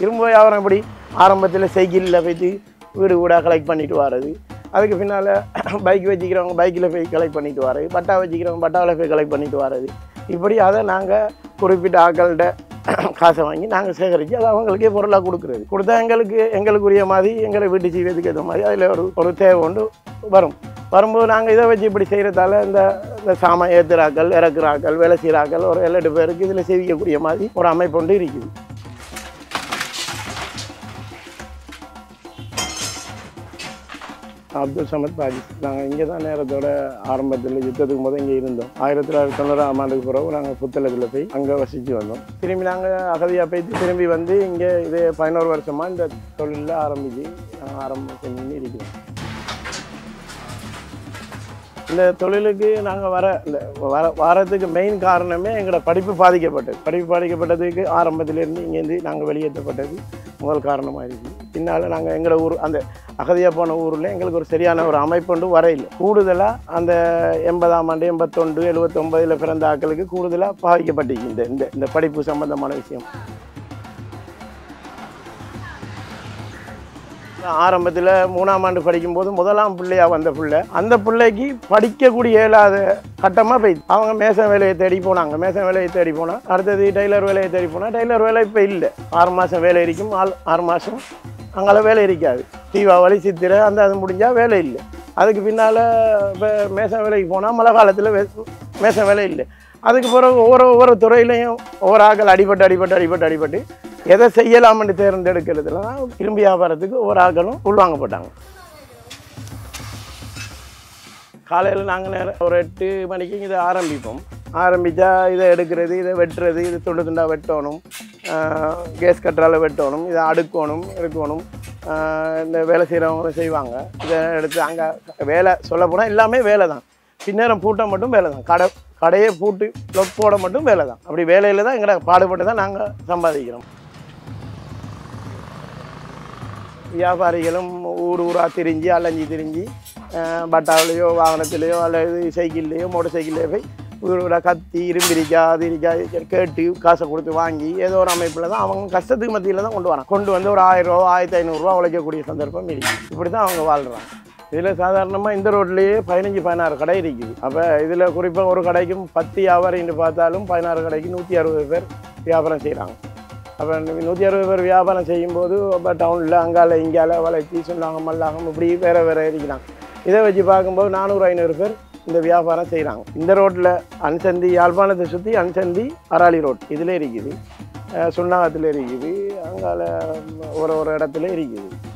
இரும்பு வியாபாரம் எப்படி ஆரம்பத்தில் சைக்கிளில் போய்த்து வீடு வீடாக கலெக்ட் பண்ணிட்டு வர்றது அதுக்கு பின்னால் பைக் வச்சுக்கிறவங்க பைக்கில் போய் கலெக்ட் பண்ணிட்டு வர்றது பட்டா வச்சுக்கிறவங்க பட்டாவில் போய் கலெக்ட் பண்ணிட்டு வர்றது இப்படி அதை நாங்கள் குறிப்பிட்ட ஆட்கள்கிட்ட காசை வாங்கி நாங்கள் சேகரித்து அதை அவங்களுக்கே பொருளாக கொடுக்குறது கொடுத்தா எங்களுக்கு எங்களுக்குரிய மாதிரி எங்களை வீட்டு செய்வதுக்கு ஏற்ற மாதிரி அதில் ஒரு ஒரு தேவை ஒன்று வரும் வரும்போது நாங்கள் இதை வச்சு இப்படி செய்கிறதால இந்த இந்த சாமான் ஏற்றுறாக்கள் இறக்குறாக்கள் வேலை செய்கிறாக்கள் ஒரு ஏழு எட்டு பேருக்கு இதில் செய்விக்கக்கூடிய மாதிரி ஒரு அமைப்பு ஒன்று இருக்குது அப்துல் சமத் பாகிஸ் நாங்கள் இங்கே தான் நேரத்தோட ஆரம்பத்தில் யுத்தத்துக்கு போது இங்கே இருந்தோம் ஆயிரத்தி தொள்ளாயிரத்தி தொண்ணூறாம் ஆண்டுக்கு பிறகு நாங்கள் புத்தளத்தில் போய் அங்கே வசித்து வந்தோம் திரும்பி நாங்கள் அகதியாக போய் திரும்பி வந்து இங்கே இது பதினோரு வருஷமாக இந்த தொழிலில் ஆரம்பிச்சு நாங்கள் ஆரம்பம் செஞ்சு இருக்கிறோம் இந்த தொழிலுக்கு நாங்கள் வர இந்த வர வாரத்துக்கு மெயின் காரணமே எங்களோட படிப்பு பாதிக்கப்பட்டது படிப்பு பாதிக்கப்பட்டதுக்கு ஆரம்பத்திலேருந்து இங்கேருந்து நாங்கள் வெளியேற்றப்பட்டது முதல் காரணமாக இருக்குது பின்னால் நாங்கள் எங்களோட ஊர் அந்த அகதியாக போன ஊரில் எங்களுக்கு ஒரு சரியான ஒரு அமைப்பு ஒன்று வரையில்லை கூடுதலாக அந்த எண்பதாம் ஆண்டு எண்பத்தொண்டு எழுபத்தொம்பதில் பிறந்த ஆட்களுக்கு கூடுதலாக பாதிக்கப்பட்டிருக்கு இந்த இந்த இந்த படிப்பு சம்பந்தமான விஷயம் ஆரம்பத்தில் மூணாம் ஆண்டு படிக்கும்போது முதலாம் பிள்ளையா வந்த பிள்ளை அந்த பிள்ளைக்கு படிக்கக்கூடிய இயலாத கட்டமாக போயிடுச்சு அவங்க மேசன் வேலையை தேடி போனாங்க மேசன் வேலையை தேடி போனால் அடுத்தது டெய்லர் வேலையை தேடி போனால் டெய்லர் வேலை இப்போ இல்லை ஆறு மாதம் வேலை இருக்கும் ஆள் ஆறு மாதம் அங்கே வேலை இருக்காது தீபாவளி சித்திரை அந்த அது முடிஞ்சால் வேலை இல்லை அதுக்கு பின்னால் இப்போ மேசன் வேலைக்கு போனால் மழை காலத்தில் மேசன் வேலை இல்லை அதுக்கு பிறகு ஒவ்வொரு ஒவ்வொரு துறையிலையும் ஒவ்வொரு ஆக்கள் அடிபட்டு அடிபட்டு அடிபட்டு அடிபட்டு எதை செய்யலாம்னு தேர்ந்தெடுக்கிறதுல தான் இரும்பு வியாபாரத்துக்கு ஒவ்வொரு ஆக்களும் உள்வாங்கப்பட்டாங்க காலையில் நாங்கள் நேரம் ஒரு எட்டு மணிக்கு இதை ஆரம்பிப்போம் ஆரம்பித்தா இதை எடுக்கிறது இதை வெட்டுறது இது துண்டு துண்டாக வெட்டணும் கேஸ் கட்டரால் வெட்டணும் இதை அடுக்கணும் எடுக்கணும் ஆஹ் இந்த வேலை செய்கிறவங்களும் செய்வாங்க இதை எடுத்து அங்கே வேலை சொல்லப்போனால் எல்லாமே வேலை தான் பின்னேரம் பூட்ட மட்டும் வேலை தான் கடை கடையை பூட்டு லொக் போட மட்டும் வேலை தான் அப்படி வேலையில் தான் எங்களை பாடுபட்டு தான் நாங்கள் சம்பாதிக்கிறோம் வியாபாரிகளும் ஊர் ஊராக திரிஞ்சு அலைஞ்சி திரிஞ்சு அஹ், பட்டாவிலையோ வாகனத்திலேயோ அல்லது சைக்கிள்லேயோ மோட்டர் சைக்கிள்லேயோ போய் ஊர் ஊராக கத்தி இரும்பிரிக்கா அது இருக்கா கேட்டு காசை கொடுத்து வாங்கி ஏதோ ஒரு அமைப்பில் தான் அவங்க கஷ்டத்துக்கு மத்தியில் தான் கொண்டு வராங்க கொண்டு வந்து ஒரு ஆயிரம் ரூபா ஆயிரத்தி ஐநூறுரூவா உழைக்கக்கூடிய சந்தர்ப்பம் இருக்குது இப்படி தான் அவங்க வாழ்கிறாங்க இதில் சாதாரணமாக இந்த ரோட்லேயே பதினஞ்சு பதினாறு கடை இருக்குது அப்போ இதில் குறிப்பாக ஒரு கடைக்கும் பத்து வியாபாரின்னு பார்த்தாலும் பதினாறு கடைக்கு நூற்றி அறுபது பேர் வியாபாரம் செய்கிறாங்க அப்போ நூற்றி அறுபது பேர் வியாபாரம் செய்யும்போது இப்போ டவுனில் அங்கால இங்கால வளைச்சி சொன்னாங்க மல்லாகம் இப்படி வேறு வேறு இருக்கிறாங்க இதை வச்சு பார்க்கும்போது நானூறு ஐநூறு பேர் இந்த வியாபாரம் செய்கிறாங்க இந்த ரோட்டில் அன்சந்தி யாழ்ப்பாணத்தை சுற்றி அன்சந்தி அராளி ரோட் இதில் இருக்குது அஹ் சுண்ணாகத்தில் இருக்குது அங்கால ஒரு ஒரு இடத்துல இருக்குது